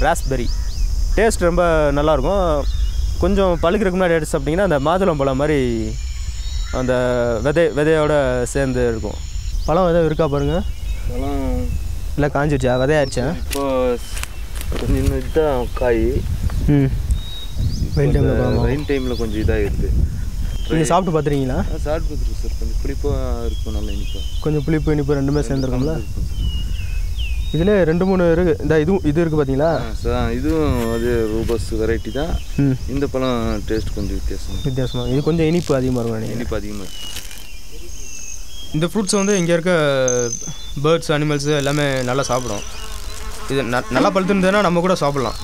Raspberry taste ரொம்ப நல்லாயிருக்கும் கொஞ்சம் பழுக்கிறதுக்கு முன்னாடி எடுத்து சாப்பிட்டிங்கன்னா அந்த மாதுளம் பழம் மாதிரி அந்த விதை விதையோட சேர்ந்து இருக்கும் பழம் எதாவது இருக்கா பாருங்கள் பழம் இல்லை காஞ்சிடுச்சா விதையாச்சா இப்போ கொஞ்சம் இன்னும் இதுதான் காய் ம் வெயில் டைமில் பழம் ரெயின் டைமில் கொஞ்சம் இதாகிடுது நீங்கள் சாப்பிட்டு பார்த்துறீங்களா சாப்பிட்டு பார்த்துருக்கு சார் கொஞ்சம் புளிப்பாக இருக்கும் நல்லா இனிப்பா கொஞ்சம் புளிப்பு இனிப்பு ரெண்டுமே சேர்ந்துருக்கும்ல இதில் ரெண்டு மூணு இருக்குது இந்த இதுவும் இது இருக்குது பார்த்தீங்களா சார் இதுவும் அது ரூபஸ் வெரைட்டி தான் ம் இந்த பழம் டேஸ்ட் கொஞ்சம் வித்தியாசம் வித்தியாசமாக இது கொஞ்சம் இனிப்பு அதிகமாக இருக்கும் நினைக்கிறேன் இனிப்பு அதிகமாக இந்த ஃப்ரூட்ஸ் வந்து இங்கே இருக்க பேர்ட்ஸ் அனிமல்ஸு எல்லாமே நல்லா சாப்பிடும் இது ந நல்லா பழுத்துருந்ததுன்னா நம்ம கூட சாப்பிட்லாம்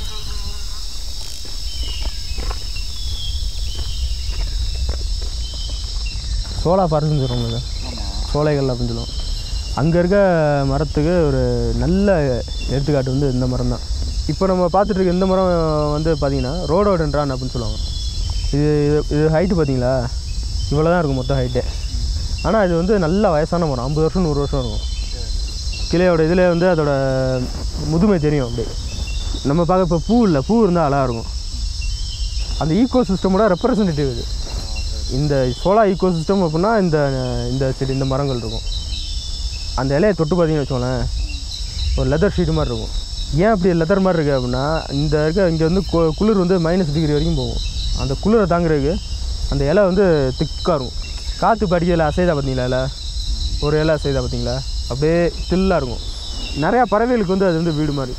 சோளா ஃபாரஸ்ட்னு சொல்லுவாங்க சோலைகள் அப்படின்னு சொல்லுவோம் அங்கே இருக்க மரத்துக்கு ஒரு நல்ல எடுத்துக்காட்டு வந்து இந்த மரம் தான் இப்போ நம்ம பார்த்துட்டு இருக்க இந்த மரம் வந்து பார்த்தீங்கன்னா ரோடோடன்றான் அப்படின்னு சொல்லுவாங்க இது இது இது ஹைட்டு பார்த்தீங்களா இவ்வளோ தான் இருக்கும் மொத்தம் ஹைட்டே ஆனால் இது வந்து நல்ல வயசான மரம் ஐம்பது வருஷம் நூறு வருஷம் இருக்கும் கிளையோட இதில் வந்து அதோட முதுமை தெரியும் அப்படியே நம்ம பார்க்க இப்போ பூ இல்லை பூ இருந்தால் அழகாக இருக்கும் அந்த ஈகோ சிஸ்டமோட ரெப்ரசன்டேட்டிவ் இது இந்த சோலா ஈகோ சிஸ்டம் அப்படின்னா இந்த இந்த செடி இந்த மரங்கள் இருக்கும் அந்த இலையை தொட்டு பார்த்தீங்கன்னு வச்சுக்கோங்களேன் ஒரு லெதர் ஷீட் மாதிரி இருக்கும் ஏன் அப்படி லெதர் மாதிரி இருக்குது அப்படின்னா இந்த இருக்க இங்கே வந்து கு- குளிர் வந்து மைனஸ் டிகிரி வரைக்கும் போகும் அந்த குளிரை தாங்குறதுக்கு அந்த இலை வந்து திக்காக இருக்கும் காற்று படிக்கல அசைதா பார்த்தீங்களா இலை ஒரு இலை அசைதா பார்த்தீங்களா அப்படியே ஸ்டில்லாக இருக்கும் நிறையா பறவைகளுக்கு வந்து அது வந்து வீடு மாதிரி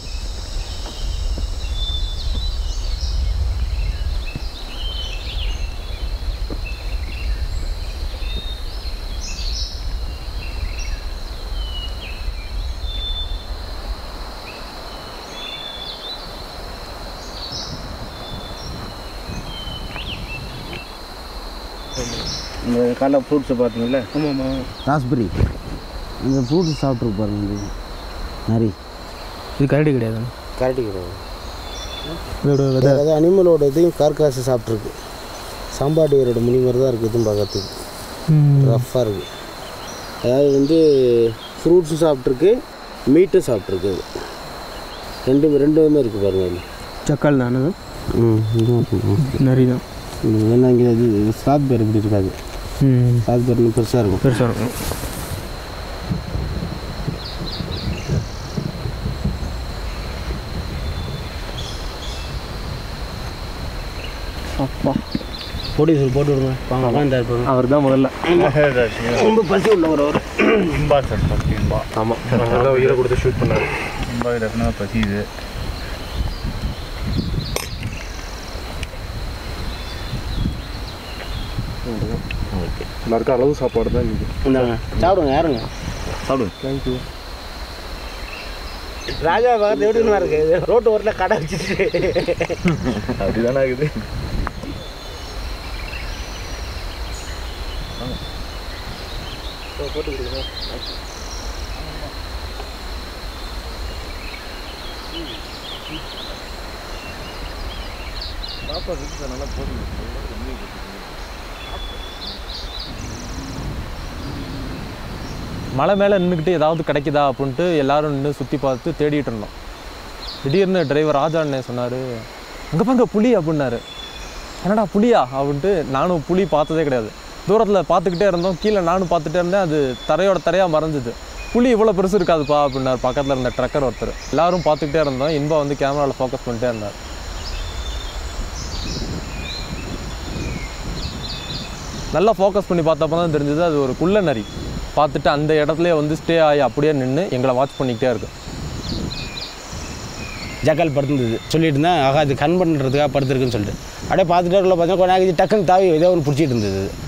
இந்த காலைல ஃப்ரூட்ஸை பார்த்தீங்களா ஆமாம் ஆமாம் ராஸ்பெரி இந்த ஃப்ரூட்ஸ் சாப்பிட்ருக்கு பாருங்க இது நிறைய இது கரடி கிடையாது கரடி கிடையாது இதோட விதை அதாவது அனிமலோட இதையும் கார்காசை சாப்பிட்ருக்கு சாம்பாடியரோட முனி மாதிரி தான் இருக்குது இதுவும் பார்க்கறதுக்கு ரஃப்பாக இருக்குது அதாவது வந்து ஃப்ரூட்ஸும் சாப்பிட்ருக்கு மீட்டும் சாப்பிட்ருக்கு அது ரெண்டும் ரெண்டுமே இருக்குது பாருங்க அதில் சக்கால் தானே ம் இதுவும் இருக்குது நரி தான் ஏன்னா இங்கே இது சாத் பேர் இப்படி இருக்காது ம் சாத் பேர் பெருசாக இருக்கும் பெருசாக இருக்கும் அப்பா பொடி சொல்லி போட்டு விடுங்க வாங்க உட்காந்து இருப்பாங்க அவர் தான் முதல்ல ரொம்ப பசி உள்ளவர் அவர் இம்பா சார் ஃபஸ்ட் இம்பா ஆமாம் அதான் உயிரை கொடுத்து ஷூட் பண்ணார் இம்பா டெஃபினட்டாக பசியுது எல்லாருக்கும் அளவு சாப்பாடு தான் இன்றைக்கி இந்தாங்க சாப்பிடுங்க யாருங்க சாப்பிடுங்க தேங்க்யூ ராஜா பார்த்து எப்படி இருக்கு ரோட்டு ஓரத்தில் கடை வச்சுட்டு அப்படி தானே ஆகுது மலை மேலே நின்றுக்கிட்டு ஏதாவது கிடைக்குதா அப்படின்ட்டு எல்லாரும் நின்று சுற்றி பார்த்து தேடிட்டு இருந்தோம் திடீர்னு டிரைவர் ராஜா அண்ணே சொன்னார் அங்கே பாருங்க புலி அப்படின்னாரு என்னடா புலியா அப்படின்ட்டு நானும் புலி பார்த்ததே கிடையாது தூரத்தில் பார்த்துக்கிட்டே இருந்தோம் கீழே நானும் பார்த்துட்டே இருந்தேன் அது தரையோட தரையாக மறைஞ்சுது புலி இவ்வளோ பெருசு இருக்காதுப்பா அப்படின்னாரு பக்கத்தில் இருந்த ட்ரக்கர் ஒருத்தர் எல்லாரும் பார்த்துக்கிட்டே இருந்தோம் இன்பா வந்து கேமராவில் ஃபோக்கஸ் பண்ணிட்டே இருந்தார் நல்லா ஃபோக்கஸ் பண்ணி பார்த்தப்ப தான் தெரிஞ்சது அது ஒரு குள்ள நரி பார்த்துட்டு அந்த இடத்துலயே வந்து ஸ்டே ஆகி அப்படியே நின்று எங்களை வாட்ச் பண்ணிக்கிட்டே இருக்கு ஜக்கால் படுத்துருந்தது சொல்லிட்டு இருந்தேன் ஆகா இது கண் பண்ணுறதுக்காக படுத்துருக்குன்னு சொல்லிட்டு அப்படியே பார்த்துட்டே உள்ள பார்த்தா கொஞ்ச நேரம் டக்குன்னு தாவி ஏதோ ஒன்று பிடிச்சிட்டு இருந்தது அது.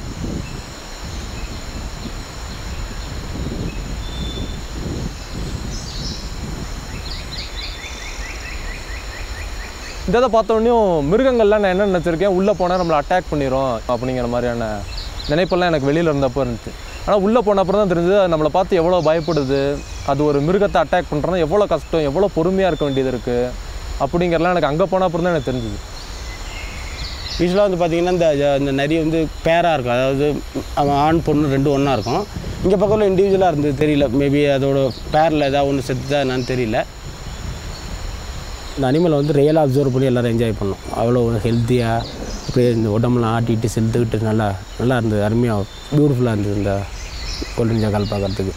இதை பார்த்தோன்னையும் மிருகங்கள்லாம் நான் என்ன நினச்சிருக்கேன் உள்ளே போனால் நம்மளை அட்டாக் பண்ணிடும் அப்படிங்கிற மாதிரியான நினைப்பெல்லாம் எனக்கு வெளியில் இருந்தப்போ இருந்துச்சு ஆனால் உள்ளே போன அப்புறம் தான் தெரிஞ்சது அது நம்மளை பார்த்து எவ்வளோ பயப்படுது அது ஒரு மிருகத்தை அட்டாக் பண்ணுறதுனா எவ்வளோ கஷ்டம் எவ்வளோ பொறுமையாக இருக்க வேண்டியது இருக்குது அப்படிங்கிறலாம் எனக்கு அங்கே போன அப்புறம் தான் எனக்கு தெரிஞ்சுது யூஸ்வலாக வந்து பார்த்தீங்கன்னா இந்த இந்த நரி வந்து பேராக இருக்கும் அதாவது அவன் ஆண் பொண்ணு ரெண்டும் ஒன்றா இருக்கும் இங்கே பக்கத்தில் இண்டிவிஜுவலாக இருந்தது தெரியல மேபி அதோட பேரில் ஏதாவது ஒன்று செத்துதா என்னன்னு தெரியல இந்த அனிமலை வந்து ரியலாக அப்சர்வ் பண்ணி எல்லோரும் என்ஜாய் பண்ணோம் அவ்வளோ ஹெல்த்தியாக அப்படியே இந்த உடம்புலாம் ஆட்டிட்டு செலுத்துக்கிட்டு நல்லா நல்லா இருந்தது அருமையாக பியூட்டிஃபுல்லாக இருந்தது இந்த கோல்டன் ஜாக்கால் பார்க்குறதுக்கு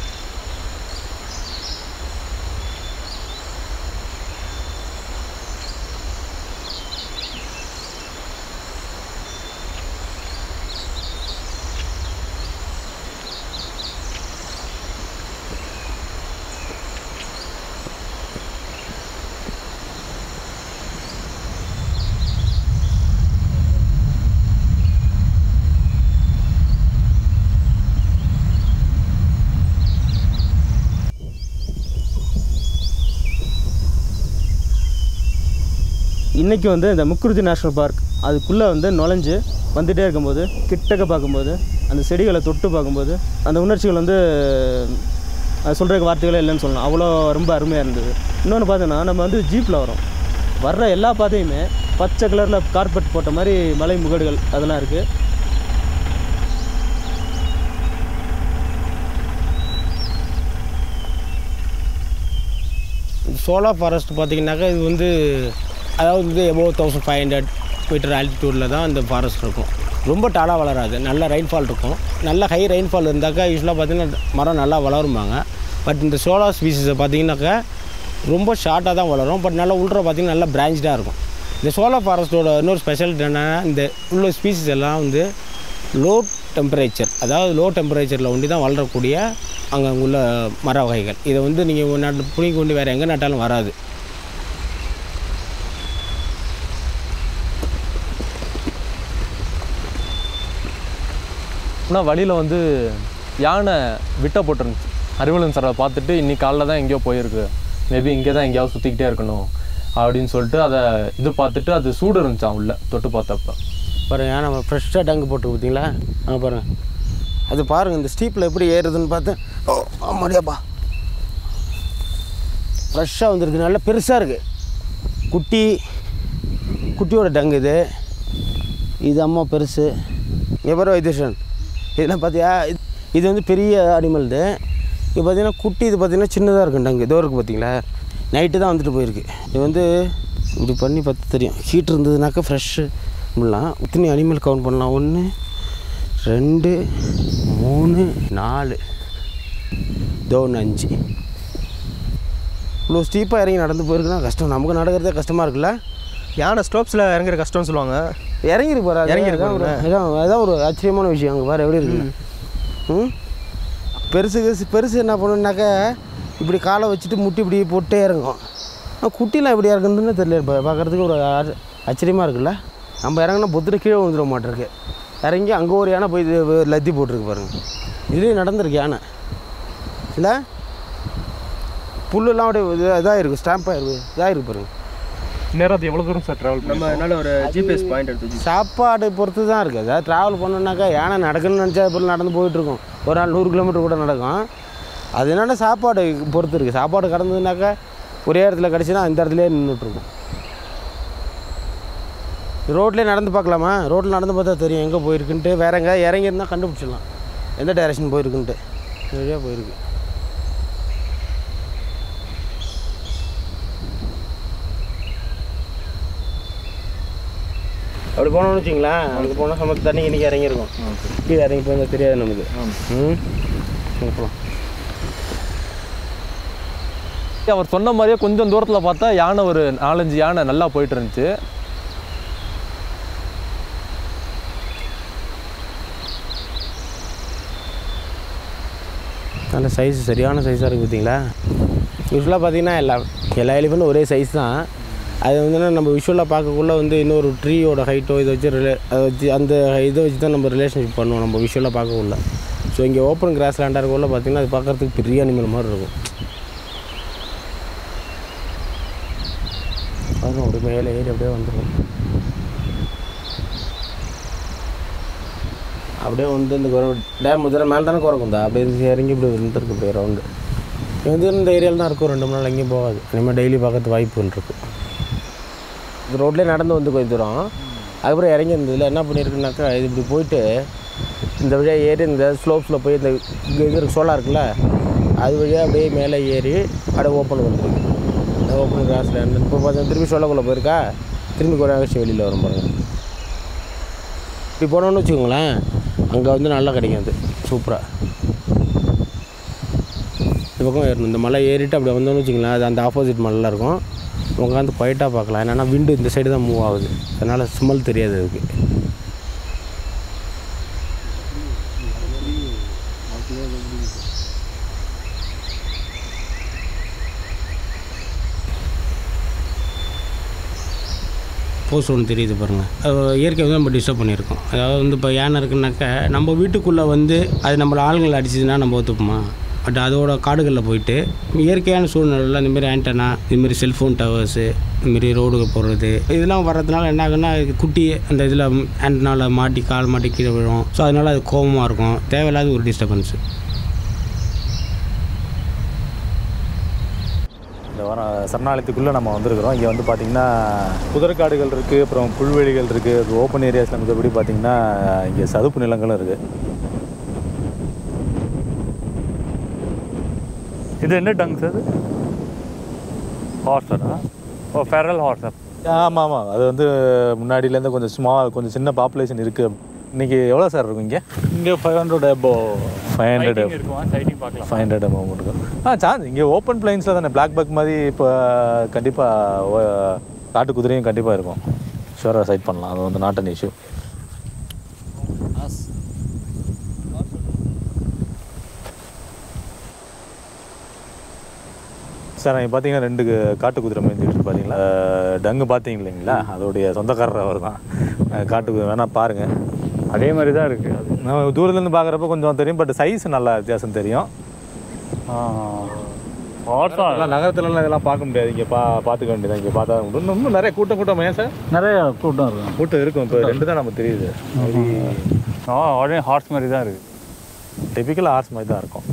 இன்றைக்கி வந்து இந்த முக்குருதி நேஷ்னல் பார்க் அதுக்குள்ளே வந்து நுழைஞ்சு வந்துகிட்டே இருக்கும்போது கிட்டக்க பார்க்கும்போது அந்த செடிகளை தொட்டு பார்க்கும்போது அந்த உணர்ச்சிகள் வந்து அது சொல்கிறதுக்கு வார்த்தைகளே இல்லைன்னு சொல்லலாம் அவ்வளோ ரொம்ப அருமையாக இருந்தது இன்னொன்று பார்த்தோன்னா நம்ம வந்து ஜீப்பில் வரோம் வர்ற எல்லா பாதையுமே பச்சை கலரில் கார்பெட் போட்ட மாதிரி மலை முகடுகள் அதெல்லாம் இருக்குது சோலா ஃபாரஸ்ட் பார்த்தீங்கன்னாக்கா இது வந்து அதாவது வந்து above thousand five hundred metre ஆல்டிடியூடில் தான் இந்த ஃபாரஸ்ட் இருக்கும் ரொம்ப டாலாக வளராது நல்ல ரெயின்ஃபால் இருக்கும் நல்ல ஹை ரெயின்ஃபால் இருந்தாக்கா யூஸ்வலாக பார்த்தீங்கன்னா மரம் நல்லா வளருமாங்க பட் இந்த சோலா ஸ்பீசிஸை பார்த்தீங்கன்னாக்கா ரொம்ப ஷார்ட்டாக தான் வளரும் பட் நல்லா உள்ள பார்த்தீங்கன்னா நல்லா பிரான்ச்சாக இருக்கும் இந்த சோலா ஃபாரஸ்ட்டோட இன்னொரு ஸ்பெஷாலிட்டி என்னென்னா இந்த உள்ள ஸ்பீசிஸ் எல்லாம் வந்து லோ டெம்பரேச்சர் அதாவது லோ டெம்பரேச்சரில் ஒண்டி தான் வளரக்கூடிய அங்கே உள்ள மர வகைகள் இதை வந்து நீங்கள் நட்டு புடிங்கி கொண்டு வேறு எங்கே நட்டாலும் வராது ஆனால் வழியில் வந்து யானை விட்ட போட்டிருந்துச்சு அறிவலன் சாரை பார்த்துட்டு இன்னைக்கு காலைல தான் எங்கேயோ போயிருக்கு மேபி இங்கே தான் எங்கேயாவது சுற்றிக்கிட்டே இருக்கணும் அப்படின்னு சொல்லிட்டு அதை இது பார்த்துட்டு அது சூடு இருந்துச்சான் உள்ள தொட்டு பார்த்தப்ப பாருங்க நம்ம ஃப்ரெஷ்ஷாக டங்கு போட்டு பார்த்தீங்களா ஆ பாருங்கள் அது பாருங்கள் இந்த ஸ்டீப்பில் எப்படி ஏறுதுன்னு பார்த்து ஓ ஆமாடியாப்பா ஃப்ரெஷ்ஷாக வந்துருக்கு நல்லா பெருசாக இருக்குது குட்டி குட்டியோட டங்கு இது இது அம்மா பெருசு எவரோ வைத்தீஷன் இதெல்லாம் பார்த்தியா இது- இது வந்து பெரிய அனிமல் இது இது பார்த்தீங்கன்னா குட்டி இது பார்த்தீங்கன்னா சின்னதாக இருக்கும் டங்கு இதோ இருக்குது பார்த்தீங்களா நைட்டு தான் வந்துட்டு போயிருக்கு இது வந்து இப்படி பண்ணி பார்த்து தெரியும் ஹீட் இருந்ததுனாக்கா ஃப்ரெஷ்ஷு பண்ணலாம் இத்தனை அனிமல் கவுண்ட் பண்ணலாம் ஒன்று ரெண்டு மூணு நாலு இதோ ஒன்று அஞ்சு இவ்வளோ ஸ்டீப்பாக இறங்கி நடந்து போயிருக்குன்னா கஷ்டம் நமக்கு நடக்கிறதே கஷ்டமாக இருக்குல்ல யானை ஸ்டோப்ஸில் இறங்குற கஷ்டம்னு சொல்லுவாங்க இறங்கி போகிறா இறங்கிருக்கு ஒரு அதான் அதான் ஒரு ஆச்சரியமான விஷயம் அங்கே பாரு எப்படி இருக்கு ம் பெருசு பெருசு பெருசு என்ன பண்ணுனாக்கா இப்படி காலை வச்சுட்டு முட்டி இப்படி போட்டே இறங்கும் ஆனா, குட்டிலாம் எப்படி இறங்குன்னு தெரியல இப்போ பார்க்குறதுக்கு ஒரு ஆச்ச- ஆச்சரியமாக இருக்குல்ல நம்ம இறங்கினா பொத்துட்டு கீழே விழுந்துட மாட்டிருக்கு இறங்கி அங்கே ஒரு யானை போய் இது லத்தி போட்டிருக்கு பாருங்க இதுலேயும் நடந்திருக்கு யானை இல்லை புல்லுலாம் அப்படியே இது- இதாக இருக்குது ஸ்டாம்பாக இருக்குது இதாக இருக்குது பாருங்க நேரம் அது எவ்வளோ தூரம் சார் ட்ராவல் நம்ம என்னால் ஒரு ஜிபிஎஸ் பாயிண்ட் எடுத்து சாப்பாடு பொறுத்து தான் இருக்குது அதாவது ட்ராவல் பண்ணோன்னாக்கா யானை நடக்கணும்னு நினச்சா இப்போ நடந்து போயிட்டுருக்கோம் ஒரு நாள் நூறு கிலோமீட்டர் கூட நடக்கும் அது என்னென்னா சாப்பாடு பொறுத்து இருக்குது சாப்பாடு கடந்ததுனாக்கா ஒரே இடத்துல கிடச்சினா அந்த இடத்துலயே நின்றுட்டுருக்கும் ரோட்லேயே நடந்து பார்க்கலாமா ரோட்டில் நடந்து பார்த்தா தெரியும் எங்கே போயிருக்குன்ட்டு வேற எங்கே இறங்கி இருந்தால் கண்டுபிடிச்சிடலாம் எந்த டைரக்ஷன் போயிருக்குன்ட்டு சரியாக போயிருக்கு அப்படி போனோம்னு வச்சிங்களேன் அங்கே போனால் சமத்து தண்ணி இன்னைக்கு இறங்கியிருக்கும் கீழே இறங்கி போயிருந்தா தெரியாது நமக்கு ம் சரி, போலாம் அவர் சொன்ன மாதிரியே கொஞ்சம் தூரத்தில் பார்த்தா யானை ஒரு நாலஞ்சு யானை நல்லா போயிட்டு இருந்துச்சு நல்ல சைஸ் சரியான சைஸாக இருக்குது பார்த்தீங்களா யூஸ்வலாக பார்த்தீங்கன்னா எல்லா எல்லா எலிஃபெண்ட்டும் ஒரே சைஸ் தான் அது வந்து என்ன நம்ம விஷுவலாக பார்க்கக்குள்ள வந்து இன்னொரு ட்ரீயோட ஹைட்டோ இதை வச்சு ரிலே அதை வச்சு அந்த இதை வச்சு தான் நம்ம ரிலேஷன்ஷிப் பண்ணுவோம் நம்ம விஷுவலாக பார்க்கக்குள்ள ஸோ இங்கே ஓப்பன் கிராஸ் லேண்டாக இருக்கக்குள்ள பார்த்தீங்கன்னா அது பார்க்குறதுக்கு பெரிய அனிமல் மாதிரி இருக்கும் அதுவும் அப்படியே மேலே ஏறி அப்படியே வந்துடும் அப்படியே வந்து இந்த குறை டேம் முதல்ல மேலே தானே குறைக்கும் தான் அப்படியே இறங்கி இப்படி இருந்துருக்கு அப்படியே ரவுண்டு வந்து இந்த ஏரியாவில் தான் இருக்கும் ரெண்டு மூணு நாள் எங்கேயும் போகாது இனிமேல் டெய்லி பார்க்கறது வாய்ப்புகள் இருக்குது இந்த ரோட்லேயே நடந்து வந்து கொஞ்சம் தூரம் அதுக்கப்புறம் இறங்கி இருந்ததில் என்ன பண்ணியிருக்குனாக்கா இது இப்படி போயிட்டு இந்த வழியாக ஏறி இந்த ஸ்லோப்ஸில் போய் இந்த இங்கே இது இருக்கு சோலார் இருக்குல்ல அது வழியாக அப்படியே மேலே ஏறி அப்படியே ஓப்பன் வந்துருக்கு ஓப்பன் கிராஸில் இப்போ பார்த்தா திரும்பி சொல்லக்குள்ளே போயிருக்கா திரும்பி கொடாங்கச்சி வெளியில் வரும் பாருங்க இப்படி போனோம்னு வச்சுக்கோங்களேன் அங்கே வந்து நல்லா கிடைக்கும் அது சூப்பராக இந்த பக்கம் ஏறணும் இந்த மலை ஏறிட்டு அப்படி வந்தோம்னு வச்சுங்களேன் அது அந்த ஆப்போசிட் மலையில் இருக்கும் உட்காந்து குவைட்டாக பார்க்கலாம் என்னென்னா விண்டு இந்த சைடு தான் மூவ் ஆகுது அதனால் ஸ்மெல் தெரியாது அதுக்கு போஸ்ட் ஒன்று தெரியுது பாருங்கள் இயற்கை வந்து நம்ம டிஸ்டர்ப் பண்ணியிருக்கோம் அதாவது வந்து இப்போ யானை இருக்குனாக்கா நம்ம வீட்டுக்குள்ளே வந்து அது நம்மள ஆளுங்களை அடிச்சதுன்னா நம்ம ஒத்துப்போமா பட் அதோட காடுகளில் போயிட்டு இயற்கையான சூழ்நிலையில் இந்தமாரி ஆண்டனா இதுமாரி செல்ஃபோன் டவர்ஸு இதுமாரி ரோடுக்கு போடுறது இதெல்லாம் வர்றதுனால என்ன ஆகுன்னா இது குட்டி அந்த இதில் ஆண்டனாவில் மாட்டி கால் மாட்டி கீழே விழும் ஸோ அதனால் அது கோபமாக இருக்கும் தேவையில்லாத ஒரு டிஸ்டர்பன்ஸு இந்த வாரம் சரணாலயத்துக்குள்ளே நம்ம வந்திருக்கிறோம் இங்கே வந்து பார்த்திங்கன்னா புதற்காடுகள் இருக்குது அப்புறம் புல்வெளிகள் இருக்குது ஓப்பன் ஏரியாஸில் மற்றபடி பார்த்திங்கன்னா இங்கே சதுப்பு நிலங்களும் இருக்குது இது என்ன டங் சார் ஹார்ஸரா ஓ ஃபெரல் ஹார்ஸ் ஆமாம் ஆமாம் அது வந்து முன்னாடியிலேருந்து கொஞ்சம் ஸ்மால் கொஞ்சம் சின்ன பாப்புலேஷன் இருக்குது இன்றைக்கி எவ்வளோ சார் இருக்கும் இங்கே இங்கே five hundred above five hundred இருக்கும் சைட்டிங் பார்க்கலாம் ஃபைவ் ஹண்ட்ரட் அமௌண்ட் இருக்கும் ஆ சான்ஸ் இங்கே ஓப்பன் பிளைன்ஸில் தானே பிளாக் பக் மாதிரி இப்போ கண்டிப்பாக காட்டு குதிரையும் கண்டிப்பாக இருக்கும் ஷூராக சைட் பண்ணலாம் அது வந்து நாட் அன் இஷ்யூ சார் நீங்கள் பார்த்தீங்கன்னா ரெண்டு காட்டு குதிரை மேய்ஞ்சிட்டு பார்த்தீங்களா டங்கு பார்த்தீங்க இல்லைங்களா அதோடைய சொந்தக்காரர் அவர் தான் காட்டு குதிரை வேணால் பாருங்கள் அதே மாதிரி தான் இருக்குது அது நம்ம தூரத்துலேருந்து பார்க்குறப்ப கொஞ்சம் தெரியும் பட் சைஸ் நல்லா வித்தியாசம் தெரியும் ஹார்ஸா எல்லாம் நகரத்துலலாம் இதெல்லாம் பார்க்க முடியாது இங்கே பா பார்த்துக்க வேண்டியது இங்கே பார்த்தா உண்டு. இன்னும் இன்னும் நிறைய கூட்டம் கூட்டம் ஏன் சார் நிறைய கூட்டம் இருக்கும் கூட்டம் இருக்கும் இப்போ ரெண்டு தான் நமக்கு தெரியுது ஆ உடனே ஹார்ஸ் மாதிரி தான் இருக்குது டிபிக்கல் ஆர்ட்ஸ் மாதிரி தான் இருக்கும்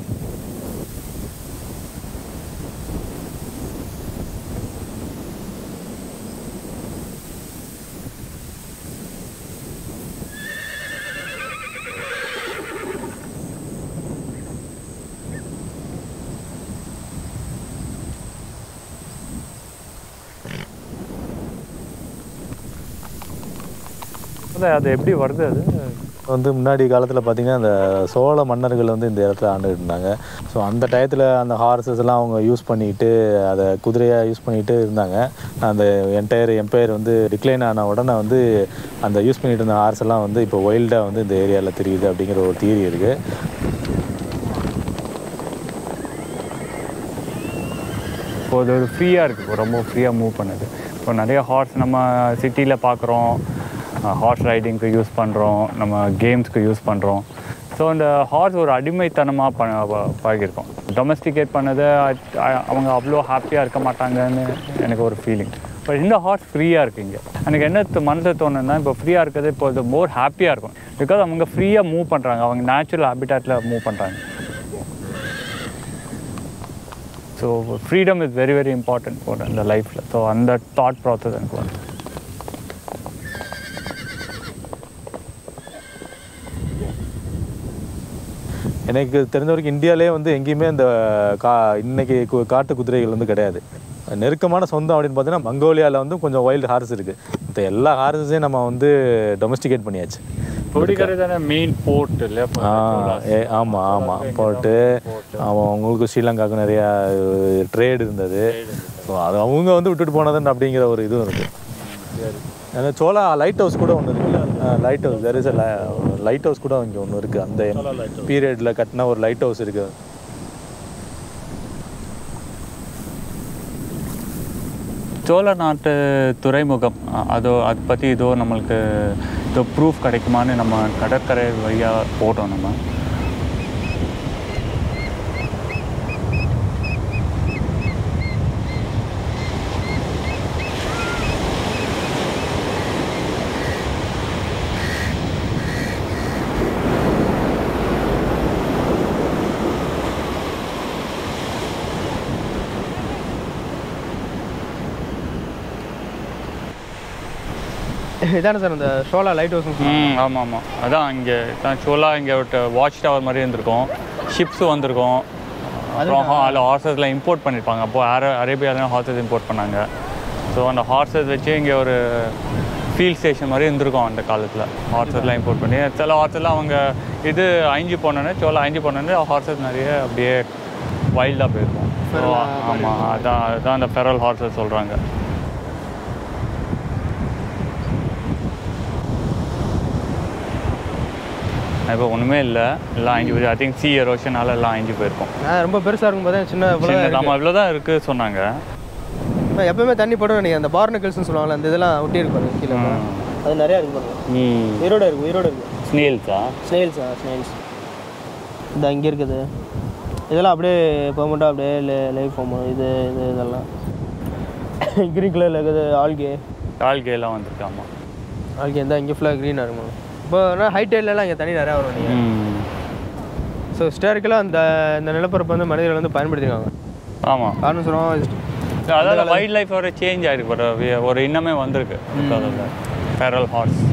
இல்லை அது எப்படி வருது அது வந்து முன்னாடி காலத்தில் பார்த்தீங்கன்னா அந்த சோழ மன்னர்கள் வந்து இந்த இடத்துல ஆண்டுகிட்டு இருந்தாங்க ஸோ அந்த டயத்தில் அந்த ஹார்சஸ் எல்லாம் அவங்க யூஸ் பண்ணிட்டு அதை குதிரையாக யூஸ் பண்ணிட்டு இருந்தாங்க அந்த என்டையர் எம்பையர் வந்து டிக்ளைன் ஆன உடனே வந்து அந்த யூஸ் பண்ணிட்டு இருந்த ஹார்ஸ் எல்லாம் வந்து இப்போ வைல்டாக வந்து இந்த ஏரியாவில் தெரியுது அப்படிங்கிற ஒரு தியரி இருக்குது இப்போ அது ஒரு ஃப்ரீயாக இருக்குது இப்போ ரொம்ப ஃப்ரீயாக மூவ் பண்ணுது இப்போ நிறைய ஹார்ஸ் நம்ம சிட்டியில் பார்க்குறோம் ஹார்ஸ் ரைடிங்க்கு யூஸ் பண்ணுறோம் நம்ம கேம்ஸ்க்கு யூஸ் பண்ணுறோம் ஸோ அந்த ஹார்ஸ் ஒரு அடிமைத்தனமாக ப ப- பழகிருக்கோம் டொமஸ்டிகேட் பண்ணதை அ- அ- அவங்க அவ்வளோ ஹாப்பியாக இருக்க மாட்டாங்கன்னு எனக்கு ஒரு ஃபீலிங் பட் இந்த ஹார்ஸ் ஃப்ரீயாக இருக்குது இங்கே எனக்கு என்ன தோ- மனசு தோணுன்னா இப்போ ஃப்ரீயாக இருக்கிறது இப்போ இது மோர் ஹாப்பியாக இருக்கும் பிகாஸ் அவங்க ஃப்ரீயாக மூவ் பண்ணுறாங்க அவங்க நேச்சுரல் ஹேபிட்டாட்டில் மூவ் பண்ணுறாங்க so freedom is very very important for இந்த லைஃப்பில் ஸோ அந்த தாட் ப்ராசஸ் எனக்கு வந்து எனக்கு தெரிஞ்ச வரைக்கும் இந்தியாவிலே வந்து எங்கேயுமே இந்த கா இன்னைக்கு கு- காட்டு குதிரைகள் வந்து கிடையாது நெருக்கமான சொந்தம் அப்படின்னு பார்த்தீங்கன்னா மங்கோலியாவில் வந்து கொஞ்சம் வைல்டு ஹார்ஸ் இருக்குது மற்ற எல்லா ஹார்ஸஸையும் நம்ம வந்து டொமஸ்டிகேட் பண்ணியாச்சு கொடிக்கரை தானே மெயின் போர்ட் இல்லை ஆ ஏ ஆமாம் ஆமாம் போட்டு அவன் அவங்களுக்கு ஸ்ரீலங்காவுக்கு நிறையா ட்ரேட் இருந்தது ஸோ அது அவங்க வந்து விட்டுட்டு போனதுன்னு அப்படிங்கிற ஒரு இதுவும் இருக்குது அந்த சோலா லைட் ஹவுஸ் கூட ஒன்று இருக்குல்ல lighthouse there is lighthouse கூட இங்கே ஒன்று இருக்குது அந்த பீரியடில் கட்டின ஒரு லைட் ஹவுஸ் இருக்குது சோழ நாட்டு துறைமுகம் அ- அதோ அதை பற்றி ஏதோ நம்மளுக்கு ஏதோ ப்ரூஃப் கிடைக்குமான்னு நம்ம கடற்கரை வழியாக போட்டோம் நம்ம இதானே சார் அந்த சோலா லைட் ஹவுஸ் ம் ஆமாம் ஆமாம் அதான் இங்கே தான் சோலா இங்கே ஒரு வாட்ச் டவர் மாதிரி இருந்திருக்கும் ஷிப்ஸ் வந்திருக்கும் அப்புறம் அதில் ஹார்சஸ்லாம் இம்போர்ட் பண்ணியிருப்பாங்க அப்போது அரே அரேபியாவில் ஹார்சஸ் இம்போர்ட் பண்ணாங்க ஸோ அந்த ஹார்சஸ் வச்சு இங்கே ஒரு ஃபீல்ட் ஸ்டேஷன் மாதிரி இருந்திருக்கும் அந்த காலத்தில் ஹார்சஸ்லாம் இம்போர்ட் பண்ணி சில ஹார்சஸ்லாம் அவங்க இது அழிஞ்சு போனோன்னே சோளம் அழிஞ்சு போனோன்னே ஹார்சஸ் நிறைய அப்படியே வைல்டாக போயிருக்கும் ஸோ ஆமாம் அதான் அதுதான் அந்த ஃபெரல் ஹார்சஸ் சொல்கிறாங்க இப்போ ஒன்றுமே இல்லை எல்லாம் அழிஞ்சு போய் ஐ திங்க் சி எரோஷனால எல்லாம் அழிஞ்சு போயிருக்கும் நான் ரொம்ப பெருசாக இருக்கும் போதே சின்ன இவ்வளோ சின்ன நம்ம இவ்வளோ தான் இருக்குது சொன்னாங்க இப்போ எப்பவுமே தண்ணி போட்டு நினைக்கிறேன் அந்த பார்னக்கல்ஸ்னு சொல்லுவாங்கல்ல அந்த இதெல்லாம் ஒட்டி இருக்கு பாருங்க கீழே அது நிறையா இருக்கு பாருங்க உயிரோட இருக்கு உயிரோட இருக்கு ஸ்னேல்ஸா ஸ்னெயில்ஸா ஸ்னெயில்ஸ் இந்த அங்கே இருக்குது இதெல்லாம் அப்படியே பெர்மனெண்ட்டாக அப்படியே லைஃப் ஃபார்ம் இது இது இதெல்லாம் க்ரீன் கலரில் இருக்குது ஆல்கே கால்கேலாம் வந்திருக்கு ஆமாம் ஆல்கே இருந்தால் இங்கே ஃபுல்லாக க்ரீனாக இருக்கும் இப்போ ஹைட் எல்லாம் இங்கே தண்ணி நிறையா வரும் நீங்கள் ஸோ ஹிஸ்டாரிக்கலாக அந்த இந்த நிலப்பரப்பு வந்து மனிதர்கள் வந்து பயன்படுத்திருக்காங்க ஆமாம் காரணம் சொல்லுவோம் அதாவது வைல்ட் லைஃப் ஒரு சேஞ்ச் ஆயிருக்கு ஒரு வி- ஒரு இன்னமே வந்திருக்கு அதில் ஃபெரல் ஹார்ஸ்